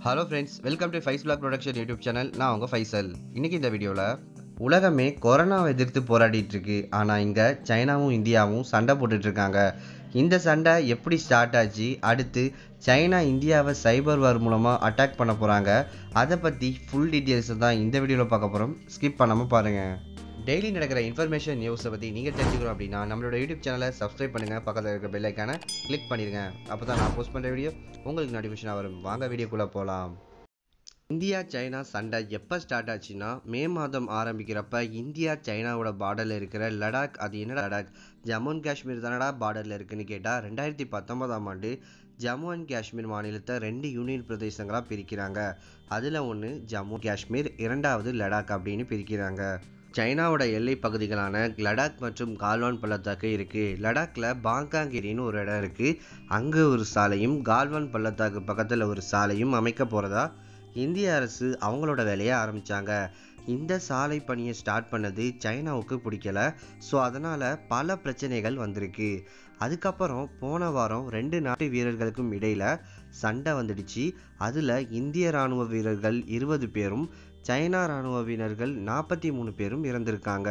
hello friends welcome to Faiz black production YouTube channel நான் உங்கள் ஃபைசல் இன்னைக்கு இந்த வீடியோவில் உலகமே கொரோனாவை எதிர்த்து போராடிட்டு இருக்கு ஆனால் இங்கே சைனாவும் இந்தியாவும் சண்டை போட்டுட்டு இருக்காங்க இந்த சண்டை எப்படி ஸ்டார்ட் ஆச்சு அடுத்து சைனா இந்தியாவை சைபர் வார் மூலமாக அட்டாக் பண்ண போகிறாங்க அதை பற்றி ஃபுல் டீட்டெயில்ஸை தான் இந்த வீடியோவில் பார்க்க போகிறோம் ஸ்கிப் பண்ணாமல் பாருங்கள் டெய்லி நடக்கிற இன்ஃபர்மேஷன் நியூஸை பற்றி நீங்கள் தெரிஞ்சுக்கணும் அப்படின்னா நம்மளோட யூடியூப் சேனலை சப்ஸ்கிரைப் பண்ணுங்கள் பக்கத்தில் இருக்க பெல் ஐக்கானை கிளிக் பண்ணிடுங்க அப்போ தான் நான் போஸ்ட் பண்ணுற வீடியோ உங்களுக்கு நோட்டிஃபிகேஷனாக வரும் வாங்க வீடியோக்குள்ளே போகலாம் இந்தியா சைனா சண்டை எப்போ ஸ்டார்ட் ஆச்சுன்னா மே மாதம் ஆரம்பிக்கிறப்ப இந்தியா சைனாவோட பார்டரில் இருக்கிற லடாக் அது என்ன லடாக் ஜம்மு அண்ட் காஷ்மீர் தானடா பார்டரில் இருக்குன்னு கேட்டால் ரெண்டாயிரத்தி பத்தொன்பதாம் ஆண்டு ஜம்மு அண்ட் காஷ்மீர் மாநிலத்தை ரெண்டு யூனியன் பிரதேசங்களாக பிரிக்கிறாங்க அதில் ஒன்று ஜம்மு காஷ்மீர் இரண்டாவது லடாக் அப்படின்னு பிரிக்கிறாங்க சைனாவோட எல்லை பகுதிகளான லடாக் மற்றும் கால்வான் பள்ளத்தாக்கு இருக்குது லடாக்ல பாங்காங்கிரின்னு ஒரு இடம் இருக்குது அங்கே ஒரு சாலையும் கால்வான் பள்ளத்தாக்கு பக்கத்தில் ஒரு சாலையும் அமைக்க போகிறதா இந்திய அரசு அவங்களோட வேலையை ஆரம்பித்தாங்க இந்த சாலை பணியை ஸ்டார்ட் பண்ணது சைனாவுக்கு பிடிக்கல ஸோ அதனால் பல பிரச்சனைகள் வந்திருக்கு அதுக்கப்புறம் போன வாரம் ரெண்டு நாட்டு வீரர்களுக்கும் இடையில் சண்டை வந்துடுச்சு அதில் இந்திய இராணுவ வீரர்கள் இருபது பேரும் சைனா இராணுவவினர்கள் நாற்பத்தி மூணு பேரும் இறந்திருக்காங்க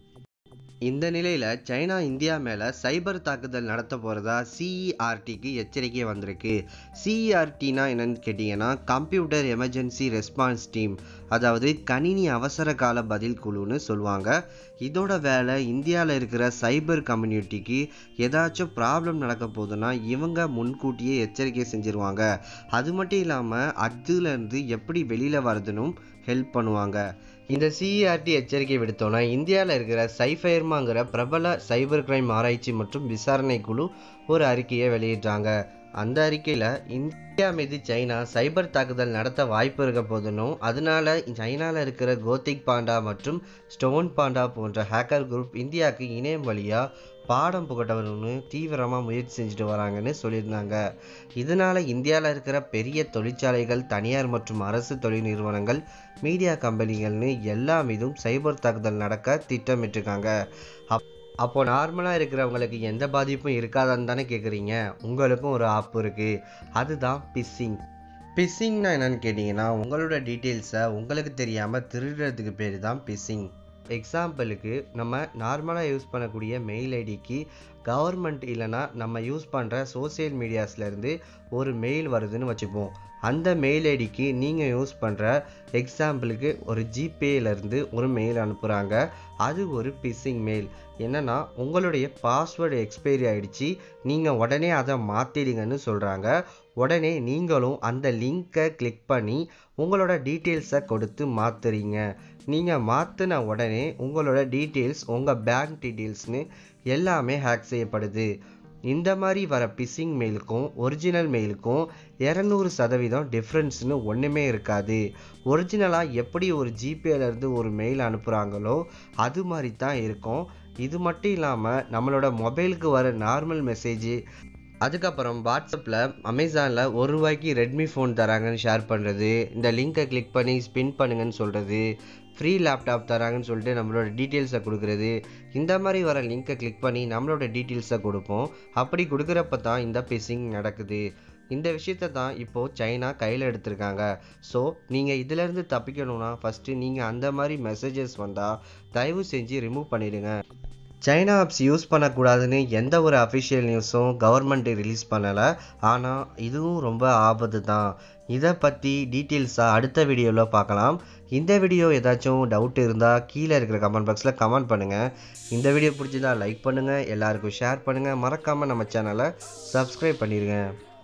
இந்த நிலையில் சைனா இந்தியா மேலே சைபர் தாக்குதல் நடத்த போகிறதா சிஇஆர்டிக்கு எச்சரிக்கை வந்திருக்கு சிஇஆர்டினா என்னன்னு கேட்டிங்கன்னா கம்ப்யூட்டர் எமர்ஜென்சி ரெஸ்பான்ஸ் டீம் அதாவது கணினி அவசர கால பதில் குழுன்னு சொல்லுவாங்க இதோட வேலை இந்தியாவில் இருக்கிற சைபர் கம்யூனிட்டிக்கு ஏதாச்சும் ப்ராப்ளம் நடக்க போகுதுன்னா இவங்க முன்கூட்டியே எச்சரிக்கை செஞ்சிருவாங்க அது மட்டும் இல்லாமல் அதுலேருந்து எப்படி வெளியில் வரதுன்னு ஹெல்ப் பண்ணுவாங்க இந்த சிஇஆர்டி எச்சரிக்கை விடுத்தோன்னா இந்தியாவில் இருக்கிற சைஃபயர்மாங்கிற பிரபல சைபர் கிரைம் ஆராய்ச்சி மற்றும் விசாரணை குழு ஒரு அறிக்கையை வெளியிட்டாங்க அந்த அறிக்கையில் இந்தியா மீது சைனா சைபர் தாக்குதல் நடத்த வாய்ப்பு இருக்க போதுனும் அதனால சைனாவில் இருக்கிற கோத்திக் பாண்டா மற்றும் ஸ்டோன் பாண்டா போன்ற ஹேக்கர் குரூப் இந்தியாவுக்கு இணையம் வழியாக பாடம் புகட்டவர்னு தீவிரமாக முயற்சி செஞ்சுட்டு வராங்கன்னு சொல்லியிருந்தாங்க இதனால் இந்தியாவில் இருக்கிற பெரிய தொழிற்சாலைகள் தனியார் மற்றும் அரசு தொழில் நிறுவனங்கள் மீடியா கம்பெனிகள்னு எல்லா மீதும் சைபர் தாக்குதல் நடக்க திட்டமிட்டிருக்காங்க அப் அப்போ நார்மலாக இருக்கிறவங்களுக்கு எந்த பாதிப்பும் இருக்காதான்னு தானே கேட்குறீங்க உங்களுக்கும் ஒரு ஆப் இருக்குது அதுதான் பிஸ்ஸிங் பிஸ்ஸிங்னா என்னன்னு கேட்டிங்கன்னா உங்களோட டீட்டெயில்ஸை உங்களுக்கு தெரியாமல் திருடுறதுக்கு பேர் தான் பிஸ்ஸிங் எக்ஸாம்பிளுக்கு நம்ம நார்மலாக யூஸ் பண்ணக்கூடிய மெயில் ஐடிக்கு கவர்மெண்ட் இல்லைன்னா நம்ம யூஸ் பண்ணுற சோசியல் மீடியாஸ்லேருந்து ஒரு மெயில் வருதுன்னு வச்சுப்போம் அந்த மெயில் ஐடிக்கு நீங்கள் யூஸ் பண்ணுற எக்ஸாம்பிளுக்கு ஒரு ஜிபேலேருந்து ஒரு மெயில் அனுப்புகிறாங்க அது ஒரு பிஸ்ஸிங் மெயில் என்னென்னா உங்களுடைய பாஸ்வேர்டு எக்ஸ்பைரி ஆகிடுச்சு நீங்கள் உடனே அதை மாற்றிடுங்கன்னு சொல்கிறாங்க உடனே நீங்களும் அந்த லிங்க்கை கிளிக் பண்ணி உங்களோட டீட்டெயில்ஸை கொடுத்து மாற்றுறீங்க நீங்கள் மாற்றின உடனே உங்களோட டீட்டெயில்ஸ் உங்கள் பேங்க் டீட்டெயில்ஸ்னு எல்லாமே ஹேக் செய்யப்படுது இந்த மாதிரி வர பிஸ்ஸிங் மெயிலுக்கும் ஒரிஜினல் மெயிலுக்கும் இரநூறு சதவீதம் டிஃப்ரென்ஸ்னு ஒன்றுமே இருக்காது ஒரிஜினலாக எப்படி ஒரு ஜிபேலேருந்து ஒரு மெயில் அனுப்புகிறாங்களோ அது மாதிரி தான் இருக்கும் இது மட்டும் இல்லாமல் நம்மளோட மொபைலுக்கு வர நார்மல் மெசேஜ் அதுக்கப்புறம் வாட்ஸ்அப்பில் அமேசானில் ஒரு ரூபாய்க்கு ரெட்மி ஃபோன் தராங்கன்னு ஷேர் பண்ணுறது இந்த லிங்கை கிளிக் பண்ணி ஸ்பின் பண்ணுங்கன்னு சொல்கிறது ஃப்ரீ லேப்டாப் தராங்கன்னு சொல்லிட்டு நம்மளோட டீட்டெயில்ஸை கொடுக்குறது இந்த மாதிரி வர லிங்க்கை கிளிக் பண்ணி நம்மளோட டீட்டெயில்ஸை கொடுப்போம் அப்படி கொடுக்குறப்ப தான் இந்த பிஸ்ஸிங் நடக்குது இந்த விஷயத்தை தான் இப்போது சைனா கையில் எடுத்திருக்காங்க ஸோ நீங்கள் இதிலேருந்து தப்பிக்கணும்னா ஃபஸ்ட்டு நீங்கள் அந்த மாதிரி மெசேஜஸ் வந்தால் தயவு செஞ்சு ரிமூவ் பண்ணிவிடுங்க சைனா ஆப்ஸ் யூஸ் பண்ணக்கூடாதுன்னு எந்த ஒரு அஃபிஷியல் நியூஸும் கவர்மெண்ட் ரிலீஸ் பண்ணலை ஆனால் இதுவும் ரொம்ப ஆபத்து தான் இதை பற்றி டீட்டெயில்ஸாக அடுத்த வீடியோவில் பார்க்கலாம் இந்த வீடியோ ஏதாச்சும் டவுட் இருந்தால் கீழே இருக்கிற கமெண்ட் பாக்ஸில் கமெண்ட் பண்ணுங்கள் இந்த வீடியோ பிடிச்சிருந்தா லைக் பண்ணுங்கள் எல்லாருக்கும் ஷேர் பண்ணுங்கள் மறக்காமல் நம்ம சேனலை சப்ஸ்கிரைப் பண்ணிடுங்க